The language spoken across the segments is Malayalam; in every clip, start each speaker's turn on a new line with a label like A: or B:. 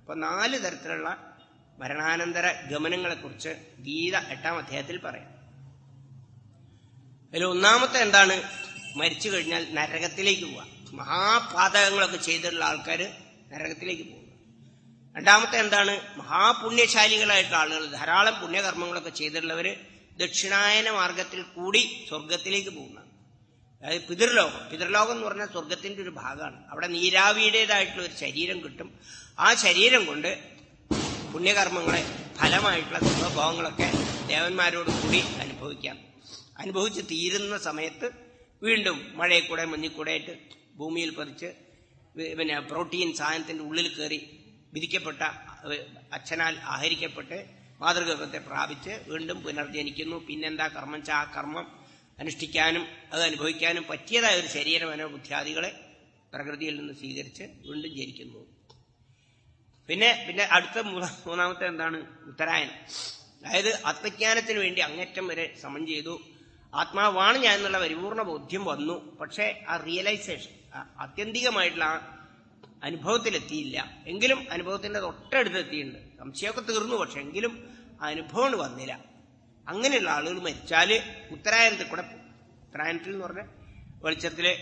A: അപ്പൊ നാല് തരത്തിലുള്ള മരണാനന്തര ഗമനങ്ങളെക്കുറിച്ച് ഗീത എട്ടാം അധ്യായത്തിൽ പറയാം അതിൽ ഒന്നാമത്തെ എന്താണ് മരിച്ചു കഴിഞ്ഞാൽ നരകത്തിലേക്ക് പോവുക മഹാപാതകങ്ങളൊക്കെ ചെയ്തിട്ടുള്ള ആൾക്കാർ നരകത്തിലേക്ക് പോകും രണ്ടാമത്തെ എന്താണ് മഹാപുണ്യശാലികളായിട്ടുള്ള ആളുകൾ ധാരാളം പുണ്യകർമ്മങ്ങളൊക്കെ ചെയ്തിട്ടുള്ളവര് ദക്ഷിണായന മാർഗത്തിൽ കൂടി സ്വർഗത്തിലേക്ക് പോകുന്നതാണ് അതായത് പിതൃലോകം പിതൃലോകം എന്ന് പറഞ്ഞാൽ സ്വർഗത്തിന്റെ ഒരു ഭാഗമാണ് അവിടെ നീരാവിയുടേതായിട്ടുള്ള ഒരു ശരീരം കിട്ടും ആ ശരീരം കൊണ്ട് പുണ്യകർമ്മങ്ങളെ ഫലമായിട്ടുള്ള സുഖഭോഗങ്ങളൊക്കെ ദേവന്മാരോട് കൂടി അനുഭവിക്കാം അനുഭവിച്ച് തീരുന്ന സമയത്ത് വീണ്ടും മഴയിൽ കൂടെ മഞ്ഞിൽ കൂടെ ആയിട്ട് ഭൂമിയിൽ പതിച്ച് വി- പിന്നെ പ്രോട്ടീൻ സാധനത്തിന്റെ ഉള്ളിൽ കയറി വിധിക്കപ്പെട്ട അഹ് അച്ഛനാൽ ആഹരിക്കപ്പെട്ട് മാതൃകത്തെ പ്രാപിച്ച് വീണ്ടും പുനർജനിക്കുന്നു പിന്നെന്താ കർമ്മം വെച്ചാൽ ആ കർമ്മം അനുഷ്ഠിക്കാനും അത് അനുഭവിക്കാനും പറ്റിയതായ ഒരു ശരീര മനോബുദ്ധ്യാദികളെ പ്രകൃതിയിൽ നിന്ന് സ്വീകരിച്ച് വീണ്ടും ജനിക്കുന്നു പിന്നെ പിന്നെ അടുത്ത മൂന്നാ- മൂന്നാമത്തെ എന്താണ് ഉത്തരായനം അതായത് ആത്മജ്ഞാനത്തിന് വേണ്ടി അങ്ങേറ്റം വരെ സമം ചെയ്തു ആത്മാവാണ് ഞാൻ എന്നുള്ള പരിപൂർണ ബോധ്യം വന്നു പക്ഷേ ആ റിയലൈസേഷൻ ആത്യന്തികമായിട്ടുള്ള ആ അനുഭവത്തിലെത്തിയില്ല എങ്കിലും അനുഭവത്തിന്റെ തൊട്ടടുത്ത് എത്തിയിട്ടുണ്ട് സംശയമൊക്കെ തീർന്നു പക്ഷെ എങ്കിലും ആ അനുഭവം വന്നില്ല അങ്ങനെയുള്ള ആളുകൾ മരിച്ചാല് ഉത്തരായനത്തിൽ കൂടെ പോകും ഉത്തരായനത്തിൽ എന്ന് പറഞ്ഞാൽ വെളിച്ചത്തിലെ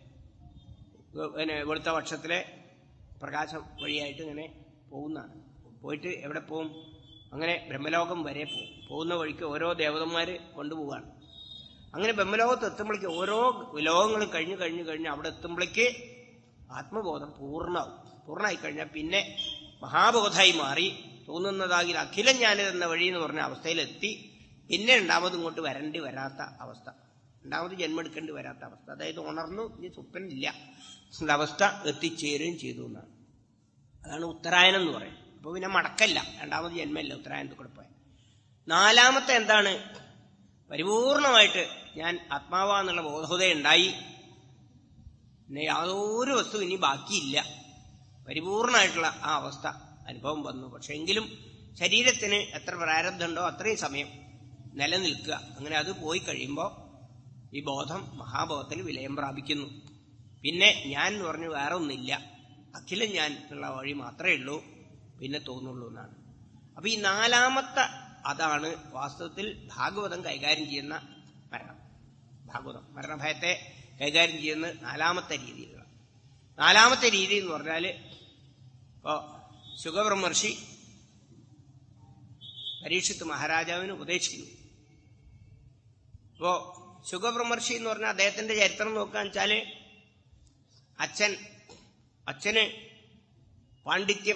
A: പിന്നെ വെളുത്ത പക്ഷത്തിലെ പ്രകാശം വഴിയായിട്ട് ഇങ്ങനെ പോകുന്നതാണ് പോയിട്ട് എവിടെ പോവും അങ്ങനെ ബ്രഹ്മലോകം വരെ പോകും പോകുന്ന വഴിക്ക് ഓരോ ദേവതന്മാര് കൊണ്ടുപോവാണ് അങ്ങനെ ബ്രഹ്മലോകത്ത് എത്തുമ്പോഴേക്ക് ഓരോ ലോകങ്ങളും കഴിഞ്ഞു കഴിഞ്ഞു കഴിഞ്ഞ് അവിടെ എത്തുമ്പോഴേക്ക് ആത്മബോധം പൂർണ്ണമാവും പൂർണ്ണമായി കഴിഞ്ഞാൽ പിന്നെ മഹാബോധമായി മാറി തോന്നുന്നതാകിൽ അഖിലം ഞാനിതെന്ന വഴി എന്ന് പറഞ്ഞ അവസ്ഥയിലെത്തി പിന്നെ രണ്ടാമത് ഇങ്ങോട്ട് വരേണ്ടി വരാത്ത അവസ്ഥ രണ്ടാമത് ജന്മെടുക്കേണ്ടി വരാത്ത അവസ്ഥ അതായത് ഉണർന്നു ഇനി സ്വപ്നമില്ല എന്നുള്ള അവസ്ഥ എത്തിച്ചേരുകയും ചെയ്തു എന്നാണ് അതാണ് ഉത്തരായനം എന്ന് പറയും അപ്പൊ പിന്നെ മടക്കല്ല രണ്ടാമത് ജന്മല്ല ഉത്തരായനത്തിൽ കൂടെ പോയ നാലാമത്തെ എന്താണ് പരിപൂർണമായിട്ട് ഞാൻ ആത്മാവാന്നുള്ള ബോധോദയം ഉണ്ടായി പിന്നെ യാതൊരു വസ്തു ഇനി ബാക്കിയില്ല പരിപൂർണമായിട്ടുള്ള ആ അവസ്ഥ അനുഭവം വന്നു പക്ഷെ എങ്കിലും ശരീരത്തിന് എത്ര പ്രാരബ്ധമുണ്ടോ അത്രയും സമയം നിലനിൽക്കുക അങ്ങനെ അത് പോയി കഴിയുമ്പോൾ ഈ ബോധം മഹാബോധത്തിൽ വിലയം പ്രാപിക്കുന്നു പിന്നെ ഞാൻ എന്ന് പറഞ്ഞു വേറെ ഒന്നില്ല അഖിലം ഞാൻ എന്നുള്ള വഴി മാത്രമേ ഉള്ളൂ പിന്നെ തോന്നുള്ളൂ എന്നാണ് അപ്പൊ ഈ നാലാമത്തെ അതാണ് വാസ്തവത്തിൽ ഭാഗവതം കൈകാര്യം ചെയ്യുന്ന മരണം ഭാഗവതം മരണഭയത്തെ കൈകാര്യം ചെയ്യുന്ന നാലാമത്തെ രീതിയിലുള്ള നാലാമത്തെ രീതി എന്ന് പറഞ്ഞാൽ ഇപ്പോ സുഖബ്രഹ്മർഷി പരീക്ഷിത്ത് മഹാരാജാവിന് ഉപദേശിക്കുന്നു ഇപ്പോ സുഖബ്രഹ്മർഷി എന്ന് പറഞ്ഞാൽ അദ്ദേഹത്തിന്റെ ചരിത്രം നോക്കാന്ന് വെച്ചാല് അച്ഛൻ അച്ഛന് പാണ്ഡിത്യം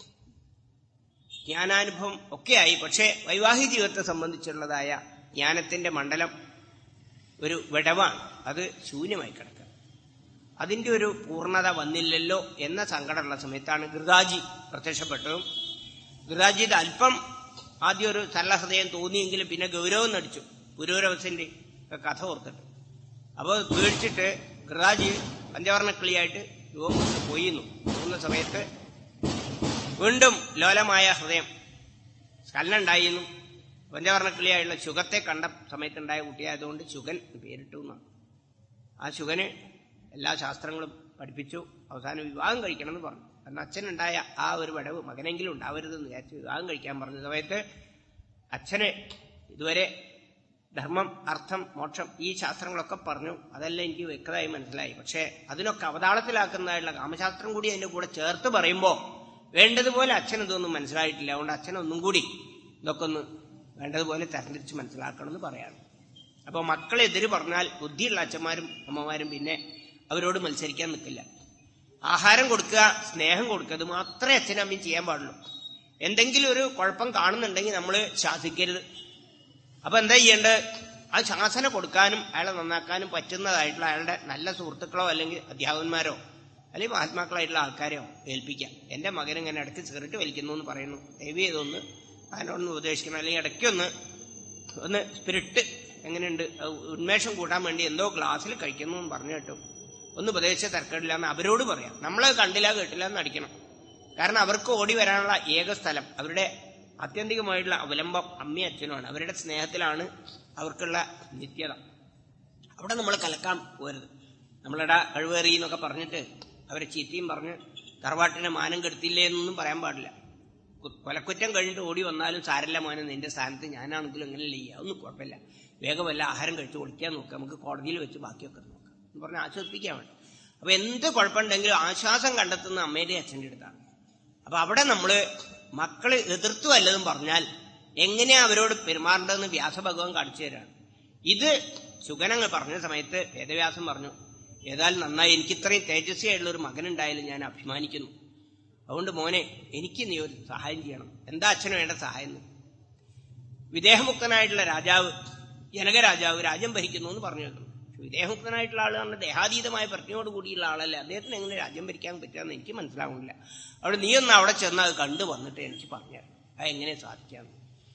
A: ജ്ഞാനാനുഭവം ഒക്കെയായി പക്ഷേ വൈവാഹിക ജീവിതത്തെ സംബന്ധിച്ചുള്ളതായ ജ്ഞാനത്തിന്റെ മണ്ഡലം ഒരു വിടവാണ് അത് ശൂന്യമായി കിടക്കുക അതിന്റെ ഒരു പൂർണ്ണത വന്നില്ലല്ലോ എന്ന സങ്കടമുള്ള സമയത്താണ് ഗൃതാജി പ്രത്യക്ഷപ്പെട്ടതും ഗൃതാജിയുടെ അല്പം ആദ്യം ഒരു സരളഹൃദയം തോന്നിയെങ്കിലും പിന്നെ ഗൗരവം നടിച്ചു പുരൂരവസിന്റെ കഥ ഓർത്തിട്ട് അപ്പോൾ പേടിച്ചിട്ട് ഗൃതാജി പഞ്ചവർണ്ണക്കിളിയായിട്ട് രൂപം കൊണ്ട് പോയിരുന്നു പോകുന്ന സമയത്ത് വീണ്ടും ലോലമായ ഹൃദയം സ്കലനുണ്ടായിരുന്നു പഞ്ചവർണ്ണക്കിളിയായുള്ള ശുഗത്തെ കണ്ട സമയത്തുണ്ടായ കുട്ടിയായതുകൊണ്ട് ശുഗൻ എന്ന് പേരിട്ടു എന്നാണ് ആ ശുഗന് എല്ലാ ശാസ്ത്രങ്ങളും പഠിപ്പിച്ചു അവസാനം വിവാഹം കഴിക്കണം എന്ന് പറഞ്ഞു കാരണം അച്ഛനുണ്ടായ ആ ഒരു വിടവ് മകനെങ്കിലും ഉണ്ടാവരുതെന്ന് വിചാരിച്ചു വിവാഹം കഴിക്കാൻ പറഞ്ഞ സമയത്ത് അച്ഛന് ഇതുവരെ ധർമ്മം അർത്ഥം മോക്ഷം ഈ ശാസ്ത്രങ്ങളൊക്കെ പറഞ്ഞു അതെല്ലാം എനിക്ക് വ്യക്തമായി മനസ്സിലായി പക്ഷേ അതിനൊക്കെ അവതാളത്തിലാക്കുന്നതായിട്ടുള്ള കാമശാസ്ത്രം കൂടി അതിന്റെ കൂടെ ചേർത്ത് പറയുമ്പോൾ വേണ്ടതുപോലെ അച്ഛൻ ഇതൊന്നും മനസ്സിലായിട്ടില്ല അതുകൊണ്ട് അച്ഛനൊന്നും കൂടി ഇതൊക്കെ ഒന്ന് വേണ്ടതുപോലെ തരംതിരിച്ച് മനസ്സിലാക്കണം എന്ന് പറയാണ് അപ്പൊ മക്കളെതിര് പറഞ്ഞാൽ ബുദ്ധിയുള്ള അച്ഛന്മാരും അമ്മമാരും പിന്നെ അവരോട് മത്സരിക്കാൻ നിൽക്കില്ല ആഹാരം കൊടുക്കുക സ്നേഹം കൊടുക്കുക ഇത് മാത്രമേ അച്ഛനും അമ്മയും ചെയ്യാൻ പാടുള്ളൂ എന്തെങ്കിലും ഒരു കുഴപ്പം കാണുന്നുണ്ടെങ്കിൽ നമ്മൾ ശാസിക്കരുത് അപ്പൊ എന്താ ചെയ്യേണ്ടത് ആ ശാസന കൊടുക്കാനും അയാളെ നന്നാക്കാനും പറ്റുന്നതായിട്ടുള്ള അയാളുടെ നല്ല സുഹൃത്തുക്കളോ അല്ലെങ്കിൽ അധ്യാപകന്മാരോ അല്ലെങ്കിൽ മഹാത്മാക്കളായിട്ടുള്ള ആൾക്കാരെയോ ഏൽപ്പിക്കാം എന്റെ മകൻ ഇങ്ങനെ ഇടയ്ക്ക് സിഗരറ്റ് വലിക്കുന്നു എന്ന് പറയുന്നു ദയവ് ചെയ്തൊന്ന് അതിനോടൊന്ന് ഉപദേശിക്കണം അല്ലെങ്കിൽ ഇടയ്ക്കൊന്ന് ഒന്ന് സ്പിരിറ്റ് എങ്ങനെയുണ്ട് അത് ഉന്മേഷം കൂട്ടാൻ വേണ്ടി എന്തോ ഗ്ലാസ്സിൽ കഴിക്കുന്നു എന്ന് പറഞ്ഞു കേട്ടു ഒന്ന് ഉപദേശിച്ച തർക്കമില്ല എന്ന് അവരോട് പറയാം നമ്മളത് കണ്ടില്ല കേട്ടില്ല എന്ന് അടിക്കണം കാരണം അവർക്ക് ഓടി വരാനുള്ള ഏക സ്ഥലം അവരുടെ ആത്യന്തികമായിട്ടുള്ള അവലംബം അമ്മയും അച്ഛനുമാണ് അവരുടെ സ്നേഹത്തിലാണ് അവർക്കുള്ള നിത്യത അവിടെ നമ്മൾ കലക്കാൻ പോരുത് നമ്മളുടെ കഴിവേറി എന്നൊക്കെ പറഞ്ഞിട്ട് അവരെ ചീത്തയും പറഞ്ഞ് തറവാട്ടിനെ മാനം കെടുത്തില്ലേ എന്നൊന്നും പറയാൻ പാടില്ല കു- കൊലക്കുറ്റം കഴിഞ്ഞിട്ട് ഓടി വന്നാലും സാരല്ല മോനെ നിന്റെ സ്ഥാനത്ത് ഞാനാണെങ്കിലും എങ്ങനെയല്ല ചെയ്യുക ഒന്നും കുഴപ്പമില്ല വേഗം വല്ല ആഹാരം കഴിച്ച് ഒളിക്കാൻ നോക്കാം നമുക്ക് കോടതിയിൽ വെച്ച് ബാക്കിയൊക്കെ നോക്കാം എന്ന് പറഞ്ഞ് ആശ്വസിപ്പിക്കാൻ വേണ്ടി അപ്പൊ എന്ത് കുഴപ്പമുണ്ടെങ്കിലും ആശ്വാസം കണ്ടെത്തുന്ന അമ്മയുടെ അച്ഛൻ്റെ അടുത്താണ് അപ്പൊ അവിടെ നമ്മള് മക്കള് എതിർത്തു വല്ലതും പറഞ്ഞാൽ എങ്ങനെയാ അവരോട് പെരുമാറേണ്ടതെന്ന് വ്യാസഭഗവാൻ കാണിച്ചു തരാണ് ഇത് ശുഗനങ്ങൾ പറഞ്ഞ സമയത്ത് വേദവ്യാസം പറഞ്ഞു ഏതായാലും നന്നായി എനിക്ക് ഇത്രയും തേജസ്വിയായിട്ടുള്ള ഒരു മകനുണ്ടായാലും ഞാൻ അഭിമാനിക്കുന്നു അതുകൊണ്ട് മോനെ എനിക്ക് നീ ഒരു സഹായം ചെയ്യണം എന്താ അച്ഛന് വേണ്ട സഹായം എന്ന് വിദേഹമുക്തനായിട്ടുള്ള രാജാവ് ജനകരാജാവ് രാജ്യം ഭരിക്കുന്നു എന്ന് പറഞ്ഞു വെക്കുന്നു പക്ഷെ വിദേഹമുക്തനായിട്ടുള്ള ആൾ പറഞ്ഞ ദേഹാതീതമായ പ്രജ്ഞയോട് കൂടിയുള്ള ആളല്ലേ അദ്ദേഹത്തിന് എങ്ങനെ രാജ്യം ഭരിക്കാൻ പറ്റുകയെന്ന് എനിക്ക് മനസ്സിലാവുന്നില്ല അവിടെ നീ ഒന്ന് അവിടെ ചെന്ന് അത് കണ്ടു വന്നിട്ട് എനിക്ക് പറഞ്ഞു അത് എങ്ങനെ സാധിക്കാന്ന്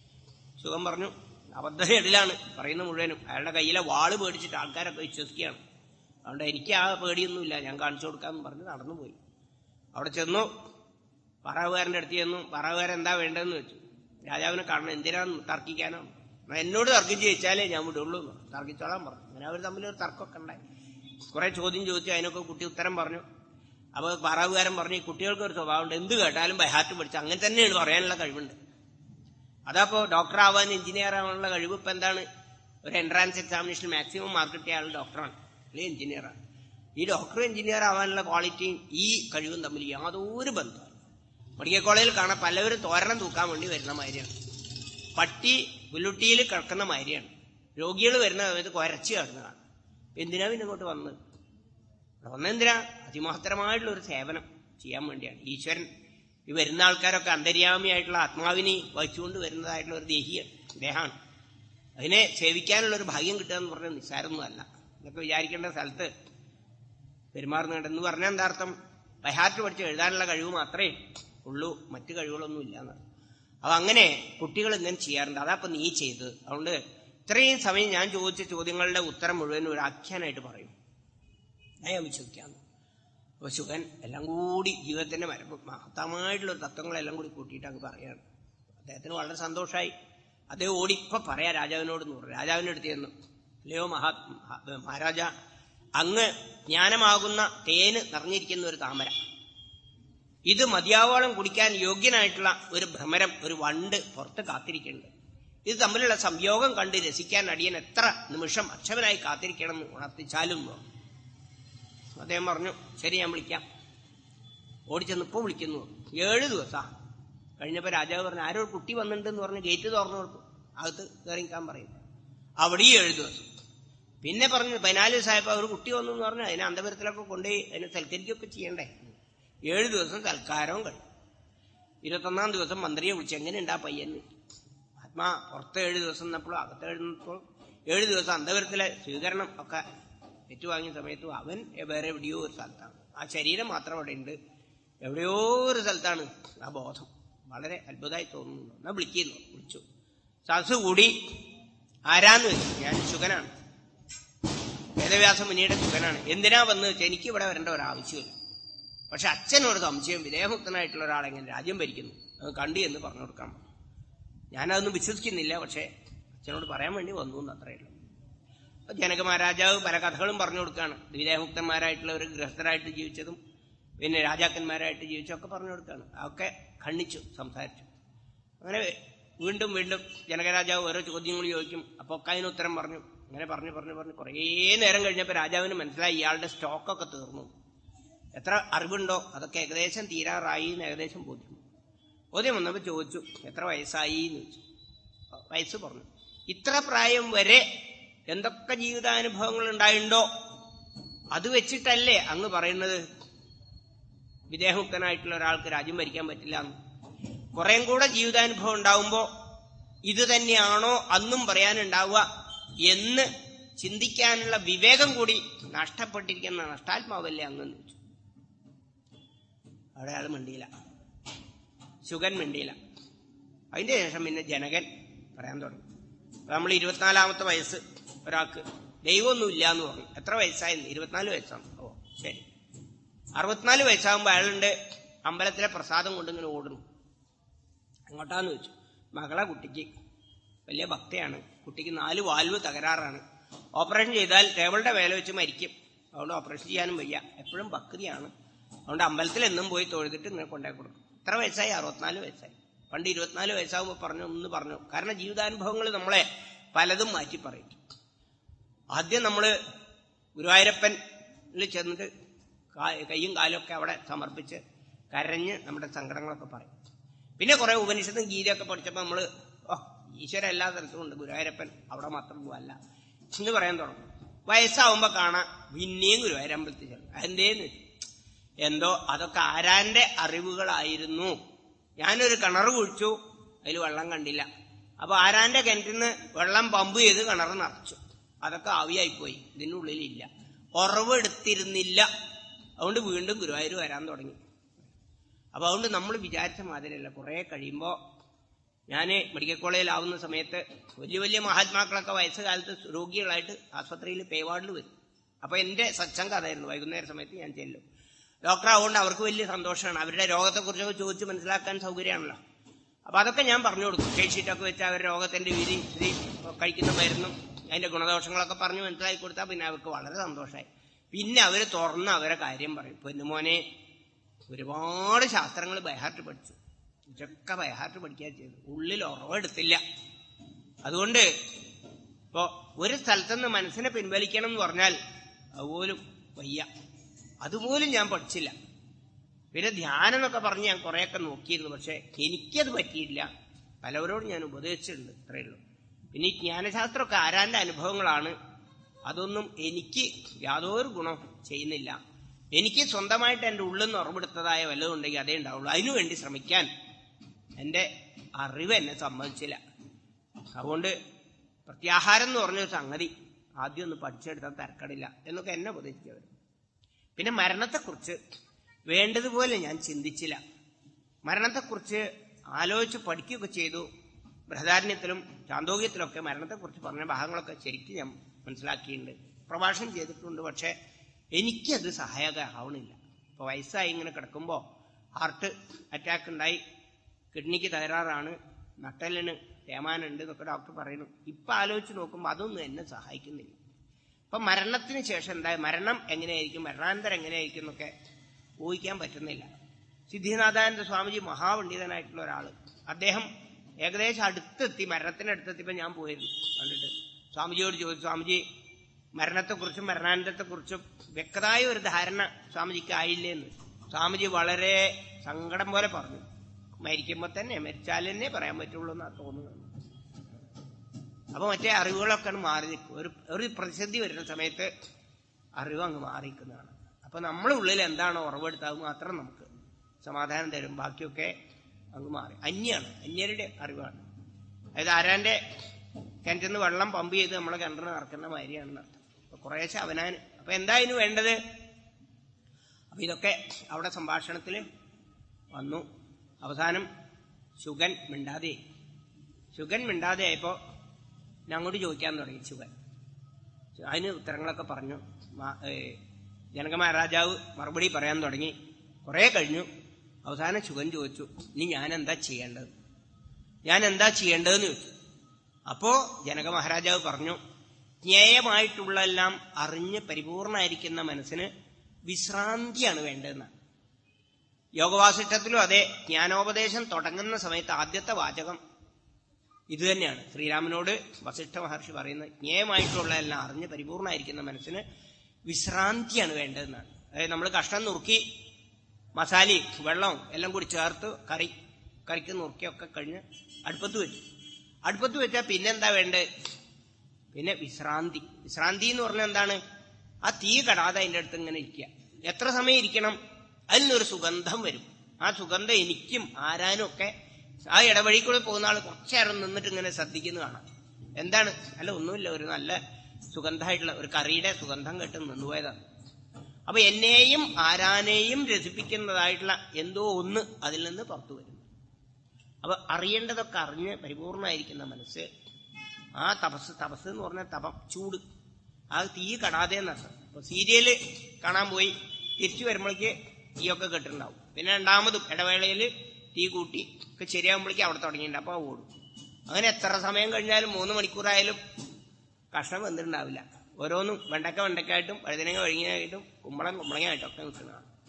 A: സുഖം പറഞ്ഞു അബദ്ധയിലാണ് പറയുന്ന മുഴുവനും അയാളുടെ കയ്യിലെ വാള് പേടിച്ചിട്ട് ആൾക്കാരൊക്കെ വിശ്വസിക്കുകയാണ് അതുകൊണ്ട് എനിക്ക് ആ പേടിയൊന്നുമില്ല ഞാൻ കാണിച്ചു കൊടുക്കാമെന്ന് പറഞ്ഞ് നടന്നു പോയി അവിടെ ചെന്നു പറവുകാരൻ്റെ അടുത്ത് ചെന്നു പറവുകാരൻ എന്താ വേണ്ടതെന്ന് വെച്ചു രാജാവിനെ കാണണം എന്തിനാന്ന് തർക്കിക്കാനോ എന്നാ എന്നോട് തർക്കിച്ച് ചോദിച്ചാലേ ഞാൻ വിടുള്ളൂ എന്ന് പറഞ്ഞു. തർക്കിച്ചോളാൻ പറഞ്ഞു അങ്ങനെ അവർ തമ്മിലൊരു തർക്കമൊക്കെ ഉണ്ടായി കുറെ ചോദ്യം ചോദിച്ചു അതിനൊക്കെ കുട്ടി ഉത്തരം പറഞ്ഞു അപ്പൊ പറവുകാരൻ പറഞ്ഞു ഈ കുട്ടികൾക്ക് ഒരു സ്വഭാവമുണ്ട് എന്ത് കേട്ടാലും ബൈഹാർട്ട് പഠിച്ചു അങ്ങനെ തന്നെയാണ് പറയാനുള്ള കഴിവുണ്ട് അതപ്പോ ഡോക്ടർ ആവാൻ എഞ്ചിനീയർ ആവാനുള്ള കഴിവ് ഇപ്പൊ എന്താണ് ഒരു എൻട്രാൻസ് എക്സാമിനേഷൻ മാക്സിമം മാർക്ക് കിട്ടിയ ആൾ ഡോക്ടറാണ് അല്ലെങ്കിൽ എഞ്ചിനീയറാണ് ഈ ഡോക്ടർ എഞ്ചിനീയർ ആവാനുള്ള ക്വാളിറ്റിയും ഈ കഴിവും തമ്മിൽ യാതൊരു ബന്ധവും മെഡിക്കൽ കോളേജിൽ കാണാൻ പലവരും തോരണം തൂക്കാൻ വേണ്ടി വരുന്ന മാതിരിയാണ് പട്ടി പുല്ലുട്ടിയിൽ കിടക്കുന്ന മാതിരിയാണ് രോഗികൾ വരുന്ന സമയത്ത് കുരച്ച് കിടന്നതാണ് എന്തിനാ പിന്നെ ഇങ്ങോട്ട് വന്നത് ഒന്നെന്തിനാ അതിമഹത്തരമായിട്ടുള്ള ഒരു സേവനം ചെയ്യാൻ വേണ്ടിയാണ് ഈശ്വരൻ ഈ വരുന്ന ആൾക്കാരൊക്കെ അന്തര്യാമിയായിട്ടുള്ള ആത്മാവിനെ വഹിച്ചുകൊണ്ട് വരുന്നതായിട്ടുള്ള ഒരു ദേഹിയാണ് ദേഹമാണ് അതിനെ സേവിക്കാനുള്ള ഒരു ഭാഗ്യം കിട്ടുക എന്ന് പറഞ്ഞാൽ നിസ്സാരമൊന്നുമല്ല എന്നൊക്കെ വിചാരിക്കേണ്ട സ്ഥലത്ത് പെരുമാറുന്നുണ്ട് എന്ന് പറഞ്ഞാൽ എന്താ അർത്ഥം ബൈഹാർട്ട് പഠിച്ച് എഴുതാനുള്ള കഴിവ് മാത്രമേ ഉള്ളൂ മറ്റു കഴിവുകളൊന്നും ഇല്ല എന്നാണ് അപ്പൊ അങ്ങനെ കുട്ടികൾ ഇങ്ങനെ ചെയ്യാറുണ്ട് അതാ ഇപ്പൊ നീ ചെയ്തത് അതുകൊണ്ട് ഇത്രയും സമയം ഞാൻ ചോദിച്ച ചോദ്യങ്ങളുടെ ഉത്തരം മുഴുവൻ ഒരു ആഖ്യാനായിട്ട് പറയും ഞാൻ വിശ്വസിക്കാന്ന് അപ്പൊ ശുഖൻ എല്ലാം കൂടി ജീവിതത്തിന്റെ മരപ്പ് മഹത്തമായിട്ടുള്ള തത്വങ്ങളെല്ലാം കൂടി കൂട്ടിയിട്ട് അങ്ങ് പറയാണ് അദ്ദേഹത്തിന് വളരെ സന്തോഷമായി അദ്ദേഹം ഓടി ഇപ്പൊ പറയാ രാജാവിനോട് എന്ന് പറഞ്ഞു രാജാവിന്റെ അടുത്ത് ചെന്നു അല്ലയോ മഹാ മഹാ- മഹാരാജ അങ്ങ് ജ്ഞാനമാകുന്ന തേന് നിറഞ്ഞിരിക്കുന്ന ഒരു താമര ഇത് മതിയാവോളം കുടിക്കാൻ യോഗ്യനായിട്ടുള്ള ഒരു ഭ്രമരം ഒരു വണ്ട് പുറത്ത് കാത്തിരിക്കുന്നുണ്ട് ഇത് തമ്മിലുള്ള സംയോഗം കണ്ട് രസിക്കാൻ അടിയൻ എത്ര നിമിഷം അക്ഷമനായി കാത്തിരിക്കണം എന്ന് ഉണർത്തിച്ചാലും എന്ന് പറഞ്ഞു. അദ്ദേഹം പറഞ്ഞു ശരി ഞാൻ വിളിക്കാം ഓടിച്ചെന്ന് ഇപ്പൊ വിളിക്കുന്നു ഏഴ് ദിവസം കഴിഞ്ഞപ്പോ രാജാവ് പറഞ്ഞു ആരോ ഒരു കുട്ടി വന്നിട്ടുണ്ടെന്ന് പറഞ്ഞ് ഗേറ്റ് തുറന്നു കൊടുത്തു അകത്ത് കയറിക്കാൻ പറയും അവിടെയും ഏഴ് ദിവസം പിന്നെ പറഞ്ഞു പതിനാല് ദിവസമായപ്പോ ഒരു കുട്ടി വന്നു എന്ന് പറഞ്ഞു അതിനെ അന്തപുരത്തിലൊക്കെ കൊണ്ടുപോയി അതിനെ സൽക്കരിക്കുകയൊക്കെ ചെയ്യണ്ടേ ഏഴ് ദിവസം സൽക്കാരവും കഴിഞ്ഞു ഇരുപത്തൊന്നാം ദിവസം മന്ത്രിയെ വിളിച്ചു എങ്ങനെയുണ്ടാ പയ്യന് ആത്മാ പുറത്ത് ഏഴ് ദിവസം നിന്നപ്പോഴും അകത്ത് എഴുന്നപ്പോൾ ഏഴ് ദിവസം അന്തപുരത്തിലെ സ്വീകരണം ഒക്കെ ഏറ്റുവാങ്ങിയ സമയത്തും അവൻ വേറെ എവിടെയോ ഒരു സ്ഥലത്താണ് ആ ശരീരം മാത്രം അവിടെ ഉണ്ട് എവിടെയോ ഒരു സ്ഥലത്താണ് ആ ബോധം വളരെ അത്ഭുതമായി തോന്നുന്നു എന്നാ വിളിക്കുന്നു വിളിച്ചു സദസ് കൂടി ആരാന്ന് വെച്ചു ഞാൻ ശുഗനാണ് വേദവ്യാസ മുനിയുടെ ശുഗനാണ് എന്തിനാ വന്ന് വെച്ചാൽ എനിക്ക് ഇവിടെ വരേണ്ട ഒരാവശ്യമില്ല പക്ഷെ അച്ഛനോട് സംശയം വിദേഹമുക്തനായിട്ടുള്ള ഒരാളെങ്ങനെ രാജ്യം ഭരിക്കുന്നു അത് കണ്ടു എന്ന് പറഞ്ഞു കൊടുക്കാൻ പറഞ്ഞു. ഞാനതൊന്നും വിശ്വസിക്കുന്നില്ല പക്ഷെ അച്ഛനോട് പറയാൻ വേണ്ടി വന്നു എന്ന് അത്രയേ ഉള്ളൂ അപ്പൊ ജനക മഹാരാജാവ് പല കഥകളും പറഞ്ഞു കൊടുക്കുകയാണ് വിദേഹമുക്തന്മാരായിട്ടുള്ള ഒരു ഗൃഹസ്ഥരായിട്ട് ജീവിച്ചതും പിന്നെ രാജാക്കന്മാരായിട്ട് ജീവിച്ചതൊക്കെ പറഞ്ഞു കൊടുക്കുകയാണ് അതൊക്കെ ഖണ്ഡിച്ചു സംസാരിച്ചു അങ്ങനെ വീണ്ടും വീണ്ടും ജനകരാജാവ് ഓരോ ചോദ്യങ്ങൾ ചോദിക്കും അപ്പൊ ഒക്കെ അതിന് ഉത്തരം പറഞ്ഞു അങ്ങനെ പറഞ്ഞു പറഞ്ഞു പറഞ്ഞു കുറേ നേരം കഴിഞ്ഞപ്പോൾ രാജാവിന് മനസ്സിലായി ഇയാളുടെ സ്റ്റോക്കൊക്കെ തീർന്നു എത്ര അറിവുണ്ടോ അതൊക്കെ ഏകദേശം തീരാറായി എന്ന് ഏകദേശം ബോധ്യം ബോധ്യം വന്നപ്പോൾ ചോദിച്ചു എത്ര വയസ്സായി എന്ന് ചോദിച്ചു വയസ്സ് പറഞ്ഞു ഇത്ര പ്രായം വരെ എന്തൊക്കെ ജീവിതാനുഭവങ്ങൾ ഉണ്ടായിട്ടുണ്ടോ അത് വെച്ചിട്ടല്ലേ അങ്ങ് പറയുന്നത് വിദേഹമുക്തനായിട്ടുള്ള ഒരാൾക്ക് രാജ്യം ഭരിക്കാൻ പറ്റില്ല എന്ന് കുറേം കൂടെ ജീവിതാനുഭവം ഉണ്ടാവുമ്പോ ഇത് തന്നെയാണോ അന്നും പറയാനുണ്ടാവുക എന്ന് ചിന്തിക്കാനുള്ള വിവേകം കൂടി നഷ്ടപ്പെട്ടിരിക്കുന്ന നഷ്ടാത്മാവല്ലേ അങ്ങ് എന്ന് ചോദിച്ചു അവിടെ ആൾ മിണ്ടിയില്ല ശുഗൻ മിണ്ടിയില്ല അതിന്റെ ശേഷം പിന്നെ ജനകൻ പറയാൻ തുടങ്ങി അപ്പൊ നമ്മൾ ഇരുപത്തിനാലാമത്തെ വയസ്സ് ഒരാൾക്ക് ദൈവമൊന്നുമില്ല എന്ന് പറഞ്ഞു എത്ര വയസ്സായിരുന്നു ഇരുപത്തിനാല് വയസ്സാണ് ഓ ശരി അറുപത്തിനാല് വയസ്സാകുമ്പോൾ അയാളുണ്ട് അമ്പലത്തിലെ പ്രസാദം കൊണ്ട് ഇങ്ങനെ ഓടുന്നു എങ്ങോട്ടാന്ന് ചോദിച്ചു മകളെ കുട്ടിക്ക് വലിയ ഭക്തയാണ് കുട്ടിക്ക് നാല് വാൽവ് തകരാറാണ് ഓപ്പറേഷൻ ചെയ്താൽ ടേബിളിന്റെ വേല വെച്ച് മരിക്കും അതുകൊണ്ട് ഓപ്പറേഷൻ ചെയ്യാനും വയ്യ എപ്പോഴും ഭക്തിയാണ് അതുകൊണ്ട് അമ്പലത്തിൽ എന്നും പോയി തൊഴുതിട്ട് ഇങ്ങനെ കൊണ്ടേ കൊടുക്കും ഇത്ര വയസ്സായി അറുപത്തിനാല് വയസ്സായി പണ്ട് ഇരുപത്തിനാല് വയസ്സാകുമ്പോൾ പറഞ്ഞു ഒന്ന് പറഞ്ഞു കാരണം ജീവിതാനുഭവങ്ങൾ നമ്മളെ പലതും മാറ്റി പറയും ആദ്യം നമ്മൾ ഗുരുവായൂരപ്പനിൽ ചെന്നിട്ട് കാ- കയ്യും കാലും ഒക്കെ അവിടെ സമർപ്പിച്ച് കരഞ്ഞ് നമ്മുടെ സങ്കടങ്ങളൊക്കെ പറയും പിന്നെ കുറെ ഉപനിഷത്തും ഗീതയൊക്കെ പഠിച്ചപ്പോൾ നമ്മൾ ഓ ഈശ്വര എല്ലാ സ്ഥലത്തും ഉണ്ട് ഗുരുവായൂരപ്പൻ അവിടെ മാത്രം അല്ല എന്ന് പറയാൻ തുടങ്ങും വയസ്സാവുമ്പോൾ കാണാം പിന്നെയും ഗുരുവായൂരമ്പലത്തിൽ ചെല്ലും അതെന്തേന്ന് വെച്ചു എന്തോ അതൊക്കെ ആരാന്റെ അറിവുകളായിരുന്നു ഞാനൊരു കിണർ കുഴിച്ചു അതിൽ വെള്ളം കണ്ടില്ല അപ്പൊ ആരാന്റെ കിണറ്റിൽ നിന്ന് വെള്ളം പമ്പ് ചെയ്ത് കിണർ നിറച്ചു അതൊക്കെ ആവിയായിപ്പോയി ഇതിനുള്ളിലില്ല ഉറവെടുത്തിരുന്നില്ല അതുകൊണ്ട് വീണ്ടും ഗുരുവായൂർ വരാൻ തുടങ്ങി അപ്പൊ അതുകൊണ്ട് നമ്മൾ വിചാരിച്ച മാതിരിയല്ല കുറെ കഴിയുമ്പോൾ ഞാൻ മെഡിക്കൽ കോളേജിലാവുന്ന സമയത്ത് വലിയ വലിയ മഹാത്മാക്കളൊക്കെ വയസ്സുകാലത്ത് രോഗികളായിട്ട് ആസ്പത്രിയിൽ പേവാർഡിൽ വരും അപ്പൊ എന്റെ സത്സംഗം അതായിരുന്നു വൈകുന്നേര സമയത്ത് ഞാൻ ചെല്ലും ഡോക്ടർ ആവുകൊണ്ട് അവർക്ക് വലിയ സന്തോഷമാണ് അവരുടെ രോഗത്തെക്കുറിച്ചൊക്കെ ചോദിച്ച് മനസ്സിലാക്കാൻ സൗകര്യമാണല്ലോ അപ്പൊ അതൊക്കെ ഞാൻ പറഞ്ഞു കൊടുക്കും ഷീറ്റ് ഷീറ്റൊക്കെ വെച്ച് അവരുടെ രോഗത്തിന്റെ വിധി വിധി കഴിക്കുന്ന മരുന്നും അതിന്റെ ഗുണദോഷങ്ങളൊക്കെ പറഞ്ഞ് മനസ്സിലാക്കി കൊടുത്താൽ പിന്നെ അവർക്ക് വളരെ സന്തോഷമായി പിന്നെ അവർ തുറന്ന് അവരെ കാര്യം പറയും പൊന്നുമോനെ ഒരുപാട് ശാസ്ത്രങ്ങൾ ബൈഹാർട്ട് പഠിച്ചു ഇതൊക്കെ ബൈഹാർട്ട് പഠിക്കുക ചെയ്തു ഉള്ളിൽ ഉറവെടുത്തില്ല അതുകൊണ്ട് ഇപ്പോ ഒരു സ്ഥലത്തുനിന്ന് മനസ്സിനെ പിൻവലിക്കണം എന്ന് പറഞ്ഞാൽ അതുപോലും വയ്യ അതുപോലും ഞാൻ പഠിച്ചില്ല പിന്നെ ധ്യാനം എന്നൊക്കെ പറഞ്ഞ് ഞാൻ കുറെയൊക്കെ നോക്കിയിരുന്നു പക്ഷെ എനിക്കത് പറ്റിയില്ല പലവരോടും ഞാൻ ഉപദേശിച്ചിട്ടുണ്ട് ഇത്രയേ ഉള്ളൂ പിന്നെ ഈ ജ്ഞാനശാസ്ത്രമൊക്കെ ആരാന്റെ അനുഭവങ്ങളാണ് അതൊന്നും എനിക്ക് യാതൊരു ഗുണം ചെയ്യുന്നില്ല എനിക്ക് സ്വന്തമായിട്ട് എൻ്റെ ഉള്ളിൽ നിന്ന് ഉറവെടുത്തതായ വല്ലതും ഉണ്ടെങ്കിൽ അതേ ഉണ്ടാവുള്ളൂ അതിനുവേണ്ടി ശ്രമിക്കാൻ എൻ്റെ അറിവ് എന്നെ സമ്മതിച്ചില്ല അതുകൊണ്ട് പ്രത്യാഹാരം എന്ന് പറഞ്ഞൊരു സംഗതി ആദ്യം ഒന്ന് പഠിച്ചെടുത്താൽ തരക്കടില്ല എന്നൊക്കെ എന്നെ ഉപദേശിച്ചവർ പിന്നെ മരണത്തെക്കുറിച്ച് വേണ്ടതുപോലെ ഞാൻ ചിന്തിച്ചില്ല മരണത്തെക്കുറിച്ച് ആലോചിച്ച് പഠിക്കുകയൊക്കെ ചെയ്തു ബൃഹദാരണ്യത്തിലും ചാന്തോഗ്യത്തിലൊക്കെ മരണത്തെക്കുറിച്ച് പറഞ്ഞ ഭാഗങ്ങളൊക്കെ ശരിക്കും ഞാൻ മനസ്സിലാക്കിയിട്ടുണ്ട് പ്രഭാഷണം ചെയ്തിട്ടുണ്ട് പക്ഷെ എനിക്കത് സഹായകമാവണില്ല ഇപ്പൊ വയസ്സായി ഇങ്ങനെ കിടക്കുമ്പോൾ ഹാർട്ട് അറ്റാക്ക് ഉണ്ടായി കിഡ്നിക്ക് തകരാറാണ് നട്ടലിന് തേമാനുണ്ട് എന്നൊക്കെ ഡോക്ടർ പറയുന്നു ഇപ്പൊ ആലോചിച്ച് നോക്കുമ്പോൾ അതൊന്നും എന്നെ സഹായിക്കുന്നില്ല അപ്പൊ മരണത്തിന് ശേഷം എന്താ മരണം എങ്ങനെയായിരിക്കും മരണാന്തരം എങ്ങനെയായിരിക്കും എന്നൊക്കെ ഊഹിക്കാൻ പറ്റുന്നില്ല സിദ്ധിനാഥാനന്ദ സ്വാമിജി മഹാപണ്ഡിതനായിട്ടുള്ള ഒരാള് അദ്ദേഹം ഏകദേശം അടുത്തെത്തി മരണത്തിനടുത്തെത്തിയപ്പോ ഞാൻ പോയിരുന്നു കണ്ടിട്ട് സ്വാമിജിയോട് ചോദിച്ചു സ്വാമിജി മരണത്തെക്കുറിച്ചും മരണാനന്തരത്തെക്കുറിച്ചും വ്യക്തമായ ഒരു ധാരണ സ്വാമിജിക്ക് ആയില്ലേന്ന് സ്വാമിജി വളരെ സങ്കടം പോലെ പറഞ്ഞു മരിക്കുമ്പോ തന്നെ മരിച്ചാൽ തന്നെ പറയാൻ പറ്റുള്ളൂ എന്നാ തോന്നുന്നത് അപ്പൊ മറ്റേ അറിവുകളൊക്കെ അങ്ങ് മാറി നിൽക്കും ഒരു ഒരു പ്രതിസന്ധി വരുന്ന സമയത്ത് അറിവ് അങ്ങ് മാറിക്കുന്നതാണ് അപ്പൊ നമ്മുടെ ഉള്ളിൽ എന്താണോ ഉറവെടുത്തത് അത് മാത്രം നമുക്ക് സമാധാനം തരും ബാക്കിയൊക്കെ അങ്ങ് മാറി അന്യാണ് അന്യരുടെ അറിവാണ് അതായത് ആരാന്റെ കിണറ്റിൽ നിന്ന് വെള്ളം പമ്പ് ചെയ്ത് നമ്മളെ കിണറിന് നടക്കുന്ന മാതിരിയാണെന്ന് അർത്ഥം അപ്പൊ കുറേശ്ശെ അവനാന് അപ്പൊ എന്താ ഇതിന് വേണ്ടത് അപ്പൊ ഇതൊക്കെ അവിടെ സംഭാഷണത്തിൽ വന്നു അവസാനം ശുഗൻ മിണ്ടാതെ ശുഗൻ മിണ്ടാതെ ആയപ്പോ ഞാൻ അങ്ങോട്ട് ചോദിക്കാൻ തുടങ്ങി ശുഗൻ അതിന് ഉത്തരങ്ങളൊക്കെ പറഞ്ഞു മാ- ഏ, ജനക മഹാരാജാവ് മറുപടി പറയാൻ തുടങ്ങി കുറെ കഴിഞ്ഞു അവസാനം ശുഗൻ ചോദിച്ചു ഇനി ഞാൻ എന്താ ചെയ്യേണ്ടത് ഞാൻ എന്താ ചെയ്യേണ്ടതെന്ന് ചോദിച്ചു അപ്പോ ജനക മഹാരാജാവ് പറഞ്ഞു ജ്ഞേയമായിട്ടുള്ള എല്ലാം അറിഞ്ഞ് പരിപൂർണമായിരിക്കുന്ന മനസ്സിന് വിശ്രാന്തിയാണ് വേണ്ടതെന്നാണ് യോഗവാസിഷ്ടത്തിലും അതെ ജ്ഞാനോപദേശം തുടങ്ങുന്ന സമയത്ത് ആദ്യത്തെ വാചകം ഇത് തന്നെയാണ് ശ്രീരാമനോട് വസിഷ്ഠ മഹർഷി പറയുന്നത് ജ്ഞേയമായിട്ടുള്ള എല്ലാം അറിഞ്ഞ് പരിപൂർണമായിരിക്കുന്ന മനസ്സിന് വിശ്രാന്തിയാണ് വേണ്ടതെന്നാണ് അതായത് നമ്മൾ കഷ്ണം നുറുക്കി മസാലയും വെള്ളവും എല്ലാം കൂടി ചേർത്ത് കറി കറിക്ക് നുറുക്കിയൊക്കെ കഴിഞ്ഞ് അടുപ്പത്ത് വെച്ചു അടുപ്പത്ത് വെച്ചാൽ പിന്നെന്താ വേണ്ടത് പിന്നെ വിശ്രാന്തി വിശ്രാന്തി എന്ന് പറഞ്ഞാൽ എന്താണ് ആ തീ കടാതെ അതിൻ്റെ അടുത്ത് ഇങ്ങനെ ഇരിക്കുക എത്ര സമയം ഇരിക്കണം അതിൽ നിന്നൊരു സുഗന്ധം വരും ആ സുഗന്ധം എനിക്കും ആരാനും ഒക്കെ ആ ഇടവഴി കൂടെ പോകുന്ന ആൾ കുറച്ചേരം നിന്നിട്ട് ഇങ്ങനെ ശ്രദ്ധിക്കുന്നു കാണാം എന്താണ് അല്ല ഒന്നുമില്ല ഒരു നല്ല സുഗന്ധമായിട്ടുള്ള ഒരു കറിയുടെ സുഗന്ധം കേട്ട് നിന്നുപോയതാണ് അപ്പൊ എന്നെയും ആരാനെയും രസിപ്പിക്കുന്നതായിട്ടുള്ള എന്തോ ഒന്ന് അതിൽ നിന്ന് പുറത്തു വരും അപ്പൊ അറിയേണ്ടതൊക്കെ അറിഞ്ഞ് പരിപൂർണമായിരിക്കുന്ന മനസ്സ് ആ തപസ് തപസ് എന്ന് പറഞ്ഞ തപം ചൂട് ആ തീ കടാതെ എന്നർത്ഥം അപ്പൊ സീരിയല് കാണാൻ പോയി തിരിച്ചു വരുമ്പോഴേക്ക് തീയൊക്കെ കെട്ടിണ്ടാവും പിന്നെ രണ്ടാമതും ഇടവേളയിൽ തീ കൂട്ടി ഒക്കെ ശരിയാകുമ്പോഴേക്കും അവിടെ തുടങ്ങിയിട്ടുണ്ട് അപ്പൊ ഓടും അങ്ങനെ എത്ര സമയം കഴിഞ്ഞാലും മൂന്ന് മണിക്കൂറായാലും കഷ്ണം വന്നിട്ടുണ്ടാവില്ല ഓരോന്നും വെണ്ടക്ക വെണ്ടക്കായിട്ടും വഴുതനങ്ങ വഴുങ്ങിനായിട്ടും കുമ്പളം കുമ്പളങ്ങായിട്ടും ഒക്കെ നിൽക്കുന്നതാണ്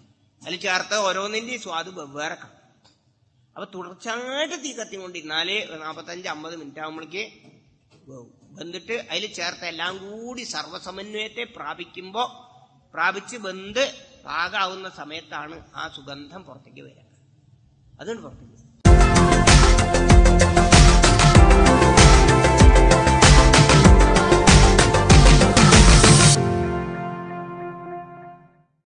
A: അതിൽ ചേർത്ത ഓരോന്നിന്റെ സ്വാദ് വെവ്വേറെ കാണും അപ്പൊ തുടർച്ചയായിട്ട് തീ കത്തിക്കൊണ്ടിരുന്നാല് നാപ്പത്തഞ്ച് അമ്പത് മിനിറ്റ് ആകുമ്പോഴേക്ക് വേവും. വെന്തിട്ട് അതിൽ ചേർത്ത എല്ലാം കൂടി സർവ്വസമന്വയത്തെ പ്രാപിക്കുമ്പോ പ്രാപിച്ച് വെന്ത് പാകാവുന്ന സമയത്താണ് ആ സുഗന്ധം പുറത്തേക്ക് വരിക അതുകൊണ്ട് പുറത്തേക്ക് വരും